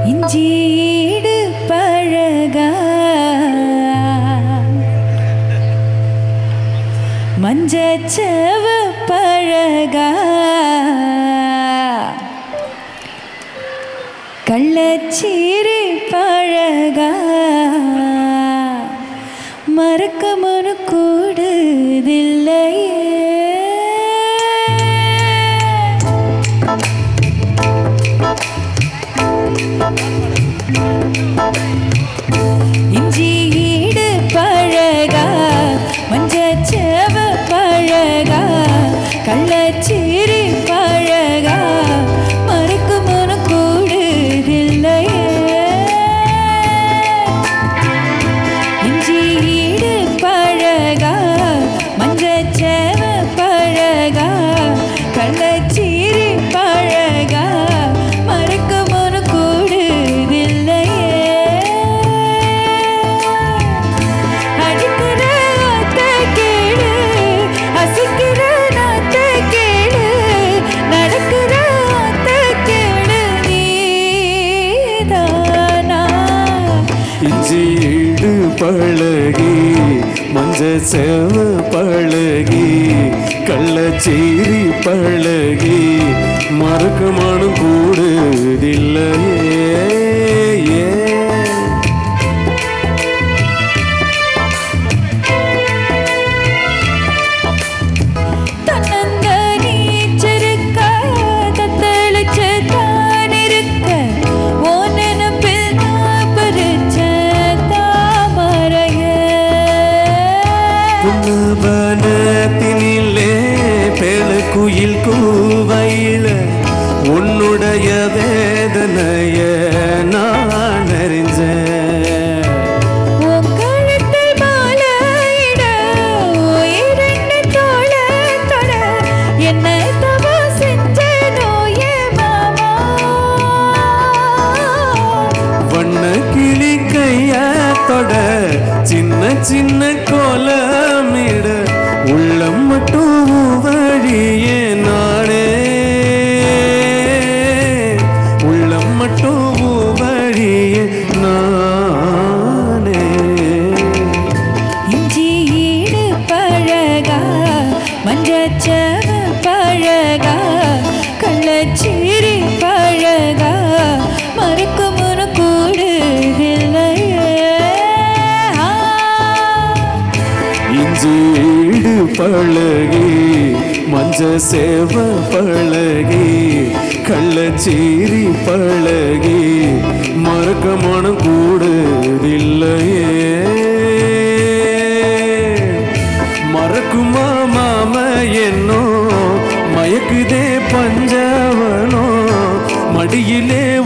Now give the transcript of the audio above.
இஞ்சீடு பழகா மஞ்சச்சவ பழகா கள்ளச்சீரி பழகா மறக்க மனு கூடுதில்லையே இஞ்சி ஈடு பழகா மஞ்சச்சவ பழகா கள்ளச்சீரி பழகா மறக்கு மன கூடுதில்லையே இஞ்சி ஈடு பழகா மஞ்சச்சவ பழகா கள்ளச்சீரி பழகா மறக்க மன கூடுதில்லையே அடிக்கிற ஆத்த கேளு அசைக்கிற நாத்த கேளு நடக்கிற ஆத்த கேளு நீதானா இஞ்சீடு பழகி மஞ்ச சேவ பழகி கள்ளச்சேரி பழகி மறக்க மனம் கூடுதில்லையே ஏ தன்னந்த நீச்சருக்க தத்தளிச்சு தான் இருக்க ஓ நினப்பில் நான் பறிச்ச தாமரைய புன்னபனத்தினிலே பெழுக்குயில் கூவையில உன்னுடைய வேதனைய நான் அறிஞ்சேன் உன் கழுத்தில் மாலையிட உயிரெண்டு தோள தொட என்ன தவம் செஞ்சனோ என் மாமா வண்ண கிளி கைய தொட சின்ன சின்ன கோலமிட உள்ளம் மட்டும் வழியே நானே உள்ளம் மட்டும் வழியே நானே இஞ்சி ஈடு பழகா மஞ்சச்சவ பழகா கள்ளச்சீரி பழகா மறக்க முன கூடுதில்லையே ஆ. இஞ்சீடு பழகி மஞ்ச சேவ பழகி கள்ளச்சீரி பழகி மறக்க மனம் கூடுதில்லையே மறக்குமா மாம என்னோ மயக்குதே பஞ்சவனோ மடியிலே